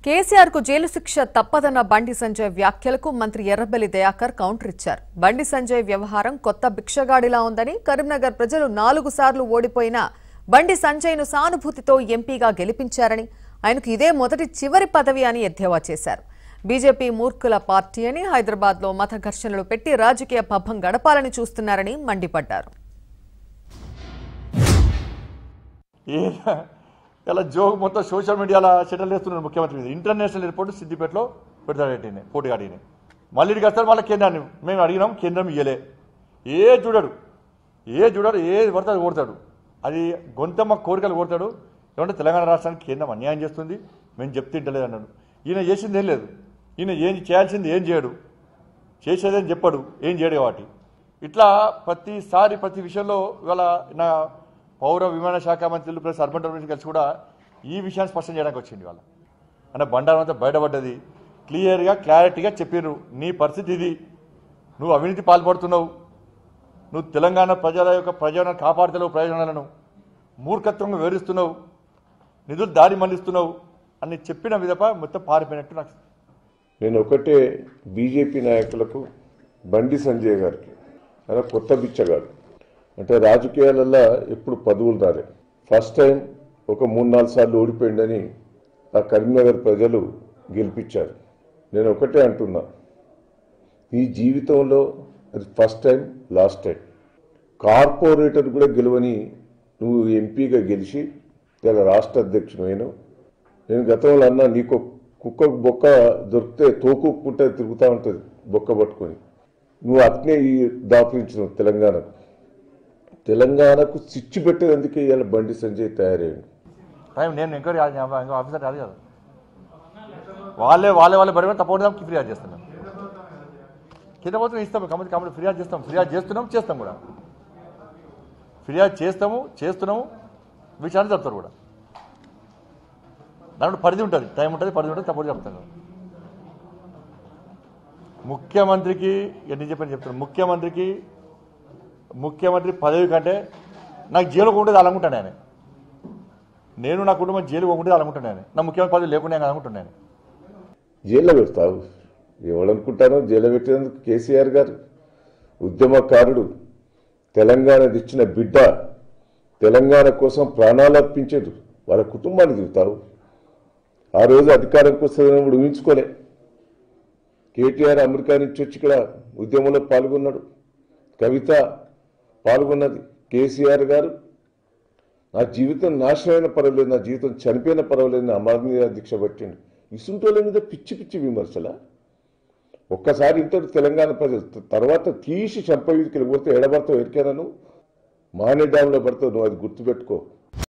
కేసీఆర్ కు జైలు శిక్ష తప్పదన్న బండి సంజయ్ వ్యాఖ్యలకు మంత్రి ఎర్రబెల్లి దయాకర్ కౌంటర్ ఇచ్చారు బండి సంజయ్ వ్యవహారం కొత్త భిక్షగాడిలా ఉందని కరీంనగర్ ప్రజలు నాలుగు సార్లు ఓడిపోయిన బండి సంజయ్ను సానుభూతితో ఎంపీగా గెలిపించారని ఆయనకు ఇదే మొదటి చివరి పదవి అని ఎద్దేవా చేశారు బీజేపీ మూర్ఖుల పార్టీ అని హైదరాబాద్లో మత ఘర్షణలు పెట్టి రాజకీయ పబ్బం గడపాలని చూస్తున్నారని మండిపడ్డారు ఏ ఇలా జోక్ మొత్తం సోషల్ మీడియాలో సెటిల్ చేస్తున్నాడు ముఖ్యమంత్రి మీద ఇంటర్నేషనల్ ఎయిర్పోర్ట్ సిద్దిపేటలో పెడతాడు ఏంటి పోటీగాడిని మళ్ళీ ఇక్కడికి వస్తారు మళ్ళీ కేంద్రాన్ని మేము అడిగినాం కేంద్రం ఇయ్యలే ఏ చూడడు ఏ చూడడు ఏది పడితే అది ఓడతాడు అది గొంతమ్మ కోరికలు కోరుతాడు ఏమంటే తెలంగాణ రాష్ట్రానికి కేంద్రం అన్యాయం చేస్తుంది మేము చెప్తే ఇంటలేదు అన్నాడు ఈయన చేసింది ఏం లేదు ఈయన ఏం చేయాల్సింది ఏం చేయడు చేసేదేం చెప్పడు ఏం చేయడు కాబట్టి ఇట్లా ప్రతిసారి ప్రతి విషయంలో ఇవాళ నా పౌర విమాన శాఖ మంత్రులు ప్లస్ అర్బన్ డెవలప్మెంట్ కలిసి కూడా ఈ విషయాన్ని స్పష్టం చేయడానికి వచ్చింది ఇవాళ అంటే బండారం అంతా బయటపడ్డది క్లియర్గా క్లారిటీగా చెప్పారు నీ పరిస్థితి ఇది నువ్వు అవినీతి పాల్పడుతున్నావు నువ్వు తెలంగాణ ప్రజల యొక్క ప్రయోజనాలు కాపాడుతున్నావు ప్రయోజనాలను మూర్ఖత్వంగా వివరిస్తున్నావు నిధులు దారి మళ్లిస్తున్నావు అని చెప్పిన విధప మొత్తం పారిపోయినట్టు నాకు నేను ఒకటే బీజేపీ నాయకులకు బండి సంజయ్ గారికి ఆయన కొత్త బిచ్చగాడు అంటే రాజకీయాలలో ఎప్పుడు పదవులు రాలే ఫస్ట్ టైం ఒక మూడు నాలుగు సార్లు ఓడిపోయిందని ఆ కరీంనగర్ ప్రజలు గెలిపించారు నేను ఒకటే అంటున్నా ఈ జీవితంలో అది first time last time corporator కూడా గెలవని నువ్వు ఎంపీగా గెలిచి ఇలా రాష్ట్ర అధ్యక్షుడు అయినావు నేను గతంలో అన్నా నీకు కుక్కకు బొక్క దొరికితే తోకుకుంటే తిరుగుతూ ఉంటుంది బొక్క పట్టుకొని నువ్వు అట్నే ఈ దాపురించినావు తెలంగాణకు తెలంగాణకు సిచ్చి పెట్టేందుకే ఇవాళ బండి సంజయ్ తయారయ్యాడు టైం నేను ఎంక్వైరీ ఆఫీసర్ కాదు కదా వాళ్ళే వాళ్ళే వాళ్ళే బడి తప్పకుండా ఫిర్యాదు చేస్తున్నాం కింద పోతే ఇస్తాం కమిటీ కమిటీ ఫిర్యాదు చేస్తాం ఫిర్యాదు చేస్తున్నాం చేస్తాం కూడా ఫిర్యాదు చేస్తాము చేస్తున్నాము విచారణ చెప్తారు కూడా దాంట్లో పరిధి ఉంటుంది టైం ఉంటుంది పరిధి ఉంటుంది తప్పుడు చెప్తాను ముఖ్యమంత్రికి ఎన్ని చెప్పని చెప్తాను ముఖ్యమంత్రికి ముఖ్యమంత్రి పదవి కంటే నాకు జైలుకు ఉండేది అలాగుంటాను ఆయన నేను నా కుటుంబం జైలు పోకుంటే అలాగుంటున్నాను నా ముఖ్యమంత్రి పదవి లేకుండా నేను అనుకుంటున్నాను జైల్లో పెడతావు ఎవడనుకుంటానో జైల్లో పెట్టేందుకు కేసీఆర్ గారు ఉద్యమకారుడు తెలంగాణ ఇచ్చిన బిడ్డ తెలంగాణ కోసం ప్రాణాలు అర్పించాడు వాళ్ళ కుటుంబాన్ని దిగుతావు ఆ రోజు అధికారంకి వస్తుందని ఊహించుకోలే కేటీఆర్ అమెరికా నుంచి వచ్చి ఇక్కడ ఉద్యమంలో పాల్గొన్నాడు కవిత పాల్గొన్నది కేసీఆర్ గారు నా జీవితం నాశనమైన పర్వాలేదు నా జీవితం చనిపోయిన పర్వాలేదు నా అమరనీయ దీక్ష పట్టిండు ఇసుంటోళ్ళ మీద పిచ్చి పిచ్చి విమర్శలా ఒక్కసారి ఇంటర్ తెలంగాణ ప్రజలు తర్వాత తీసి చంపవీధికి పోతే ఎడబడతావు ఎరికాను మానే డ్యాంలో పడతావు నువ్వు అది గుర్తుపెట్టుకో